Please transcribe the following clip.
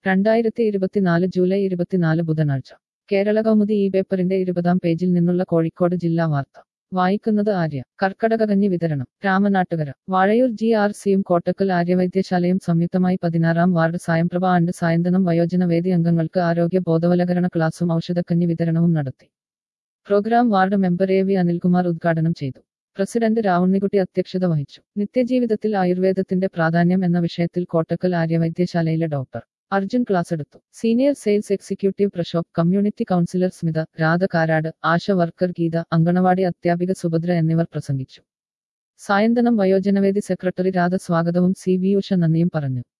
രണ്ടായിരത്തി ഇരുപത്തിനാല് ജൂലൈ ഇരുപത്തിനാല് ബുധനാഴ്ച കേരള കൗമുദി ഈ പേപ്പറിന്റെ ഇരുപതാം പേജിൽ നിന്നുള്ള കോഴിക്കോട് ജില്ലാ വാർത്ത വായിക്കുന്നത് ആര്യ കർക്കടകകഞ്ഞി വിതരണം രാമനാട്ടുകര വാഴയൂർ ജി ആർ സിയും കോട്ടക്കൽ ആര്യവൈദ്യശാലയും സംയുക്തമായി പതിനാറാം വാർഡ് സായംപ്രഭ ആൻഡ് സായന്തനം വയോജന വേദി അംഗങ്ങൾക്ക് ആരോഗ്യ ബോധവൽക്കരണ ക്ലാസും ഔഷധക്കഞ്ഞി വിതരണവും നടത്തി programme ward member A V Anilkumar ഉദ്ഘാടനം ചെയ്തു പ്രസിഡന്റ് രാവുണ്ണിക്കുട്ടി അധ്യക്ഷത വഹിച്ചു നിത്യജീവിതത്തിൽ ആയുർവേദത്തിന്റെ പ്രാധാന്യം എന്ന വിഷയത്തിൽ കോട്ടക്കൽ ആര്യവൈദ്യശാലയിലെ ഡോക്ടർ അർജുൻ ക്ലാസ് എടുത്തു senior sales executive Prashob community councillor Smitha Radha Karad ASHA worker Geetha anganwadi അധ്യാപിക സുഭദ്ര എന്നിവർ പ്രസംഗിച്ചു സായന്തനം വയോജനവേദി സെക്രട്ടറി രാധ സ്വാഗതവും സി വി ഉഷ നന്ദിയും പറഞ്ഞു